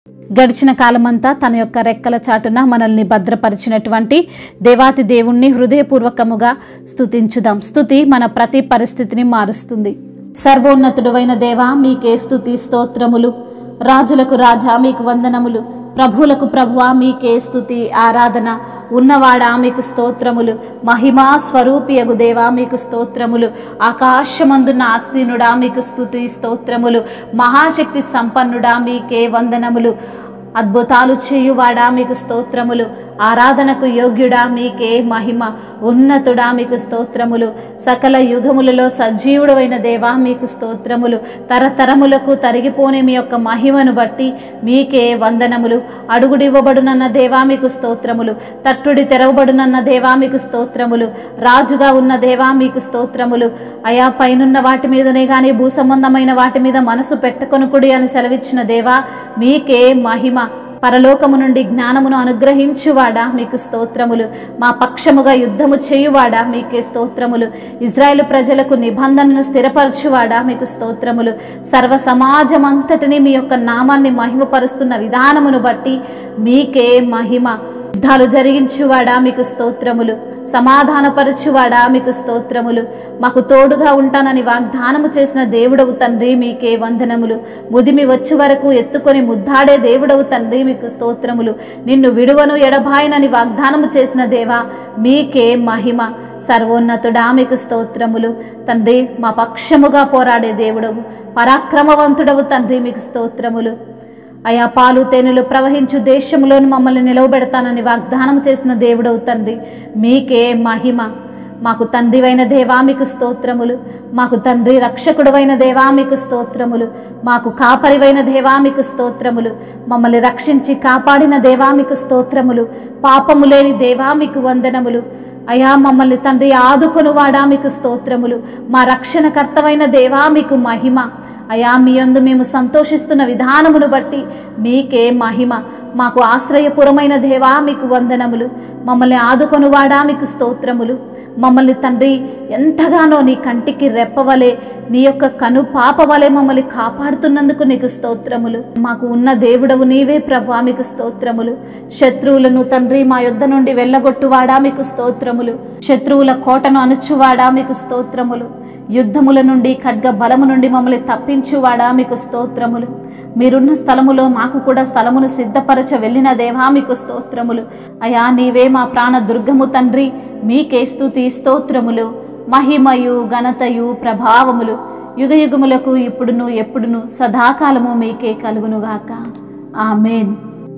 గడిచిన కాలమంతా తన యొక్క రెక్కల చాటున మనల్ని భద్రపరిచినటువంటి దేవాతి దేవుణ్ణి హృదయపూర్వకముగా స్తుతించుదాం స్తుతి మన ప్రతి పరిస్థితిని మారుస్తుంది సర్వోన్నతుడైన దేవా మీకే స్తుతి స్తోత్రములు రాజులకు రాజా మీకు వందనములు ప్రభువులకు ప్రభువా మీకే స్తుతి ఆరాధన ఉన్నవాడా మీకు స్తోత్రములు మహిమా స్వరూపియగు దేవా మీకు స్తోత్రములు ఆకాశమందున్న ఆస్తీనుడా మీకు స్తుతి స్తోత్రములు మహాశక్తి సంపన్నుడా మీకే వందనములు అద్భుతాలు చేయువాడా మీకు స్తోత్రములు ఆరాధనకు యోగ్యుడా మీకే మహిమ ఉన్నతుడా మీకు స్తోత్రములు సకల యుగములలో సజీవుడైన దేవా మీకు స్తోత్రములు తరతరములకు తరిగిపోని మీ యొక్క మహిమను బట్టి మీకే వందనములు అడుగుడివ్వబడునన్న దేవా మీకు స్తోత్రములు తట్టుడి తెరవబడునన్న దేవా మీకు స్తోత్రములు రాజుగా ఉన్న దేవా మీకు స్తోత్రములు అయా పైనున్న వాటి మీదనే కానీ భూ సంబంధమైన వాటి మీద మనసు పెట్టుకొనుకుడి అని సెలవిచ్చిన దేవా మీకే మహిమ పరలోకము నుండి జ్ఞానమును అనుగ్రహించువాడా మీకు స్తోత్రములు మా పక్షముగా యుద్ధము చేయువాడా మీకే స్తోత్రములు ఇజ్రాయేలు ప్రజలకు నిబంధనను స్థిరపరచువాడా మీకు స్తోత్రములు సర్వ సమాజమంతటిని మీ యొక్క నామాన్ని మహిమపరుస్తున్న విధానమును బట్టి మీకే మహిమ యుద్ధాలు జరిగించువాడా మీకు స్తోత్రములు సమాధానపరచువాడా మీకు స్తోత్రములు మాకు తోడుగా ఉంటానని వాగ్దానము చేసిన దేవుడవు తండ్రి మీకే వందనములు ముదిమి వచ్చి వరకు ఎత్తుకొని ముద్దాడే దేవుడవు తండ్రి మీకు స్తోత్రములు నిన్ను విడువను ఎడబాయనని వాగ్దానము చేసిన దేవా మీకే మహిమ సర్వోన్నతుడా మీకు స్తోత్రములు తండ్రి మా పక్షముగా పోరాడే దేవుడవు పరాక్రమవంతుడవు తండ్రి మీకు స్తోత్రములు అయా పాలు తేనెలు ప్రవహించు దేశంలోని మమ్మల్ని నిలవబెడతానని వాగ్దానం చేసిన దేవుడవు తండ్రి మీకే మహిమ మాకు తండ్రివైన దేవా మీకు స్తోత్రములు మాకు తండ్రి రక్షకుడవైన దేవా మీకు స్తోత్రములు మాకు కాపరివైన దేవా మీకు స్తోత్రములు మమ్మల్ని రక్షించి కాపాడిన దేవా మీకు స్తోత్రములు పాపము లేని దేవా మీకు వందనములు అయా మమ్మల్ని తండ్రి ఆదుకొనువాడా మీకు స్తోత్రములు మా రక్షణకర్తవైన దేవా మీకు మహిమ అయా మీ యందు మేము సంతోషిస్తున్న విధానమును బట్టి మీకే మహిమ మాకు ఆశ్రయపురమైన దేవా మీకు వందనములు మమ్మల్ని ఆదుకొనువాడా మీకు స్తోత్రములు మమ్మల్ని తండ్రి ఎంతగానో నీ కంటికి రెప్పవలే నీ యొక్క కను పాప వలె మమ్మల్ని కాపాడుతున్నందుకు నీకు స్తోత్రములు మాకు ఉన్న దేవుడవు నీవే ప్రభా మీకు స్తోత్రములు శత్రువులను తండ్రి మా యొద్ద నుండి వెళ్ళగొట్టువాడా మీకు స్తోత్రములు శత్రువుల కోటను అణుచువాడా మీకు స్తోత్రములు యుద్ధముల నుండి ఖడ్గ బలము నుండి మమ్మల్ని తప్పించువాడా మీకు స్తోత్రములు మీరున్న స్థలములో మాకు కూడా స్థలమును సిద్ధపరచ వెళ్ళిన దేవా మీకు స్తోత్రములు అయా నీవే మా ప్రాణ దుర్గము తండ్రి మీకే స్తుతి స్తోత్రములు మహిమయు ఘనతయు ప్రభావములు యుగయుగములకు ఇప్పుడును ఎప్పుడును సదాకాలము మీకే కలుగునుగాక ఆమెన్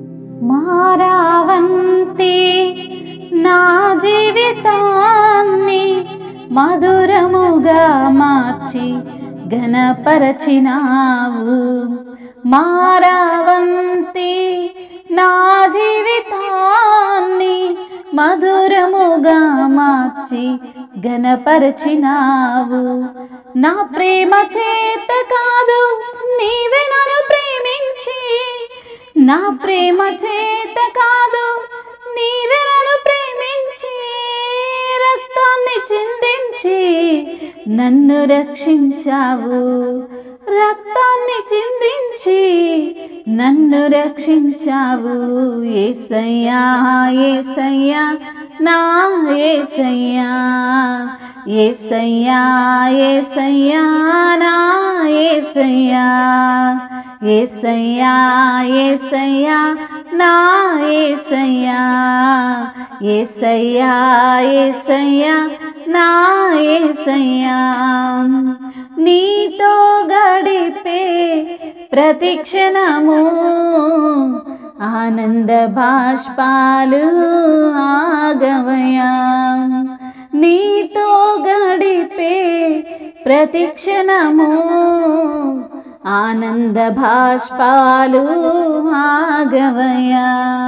మారావంతి నా జీవితాన్ని మధురముగా మార్చి ఘనపరచినావు మారావంతి నా జీవితాన్ని మధురముగా మార్చి ఘనపరచినావు నా ప్రేమ చేత కాదు నీవే నన్ను ప్రేమించి నా ప్రేమ చేత కాదు నీవే నన్ను ప్రేమించి రక్తాన్ని చిందించి నన్ను రక్షించావు రక్తాన్ని చిందించి నన్ను రక్షించావు ఏసయ్యా ఏసయ్యా నా ఏసయ్యా ఏసయ్యా ఏసయ్యా నా ఏసయ్యా ఏసయ్యా ఏసయ్యా నా ఏసయ్యా ఏసయ్యా ఏసయ్యా నా ఏసయ్యా నీతో గడిపే ప్రతిక్షణము ఆనంద బాష్పాలు ఆగవయా నీతో గడిపే ప్రతిక్షణము ఆనంద భాష్పాలు ఆగవయా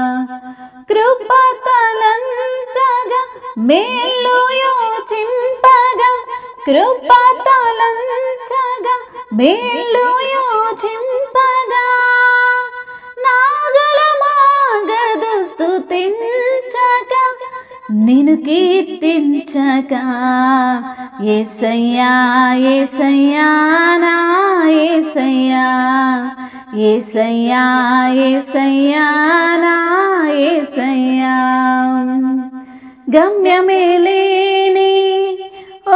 కృపతలంచగా మేలు యోచింపగా కృపతలంచగా మేలు యోచింపగా నాగలమాగదు స్తుతించగా నిన్ను కీర్తించక ఏసయ్యా ఏసయ్యా నా ఏసయ్యా ఏసయ్యా ఏసయ్యా నా ఏసయ్యా గమ్యమే లేని ఓ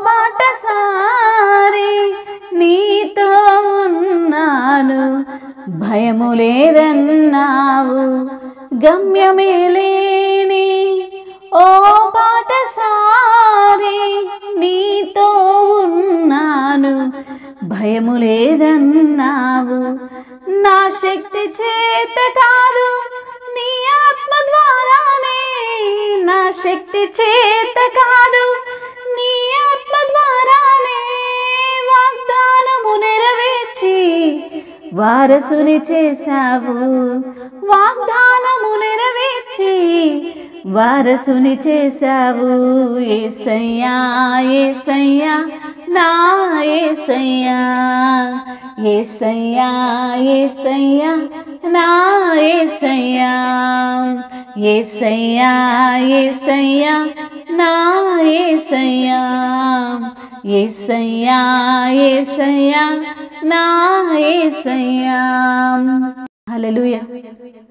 బాటసారి నీతో ఉన్నాను భయము లేదన్నావు గమ్యమే లేని ఓ బాటసారి నీతో ఉన్నాను భయము లేదన్నావు నా శక్తి చేత కాదు నీ ఆత్మ ద్వారానే నా శక్తి చేత కాదు నీ ఆత్మ ద్వారానే వాగ్దానము నెరవేర్చి వారసుని చేశావు వాగ్దానము నెరవేర్చి వారసుని చేశావు ఏసయ్యా ఏసయ్యా నా ఏసయ్యా ఏసయ్యా ఏసయ్యా నా ఏసయ్యా ఏసయ్యా ఏసయ్యా నా ఏసయ్యా ఏసయ్యా ఏసయ్యా నా ఏసయ్యా హల్లెలూయా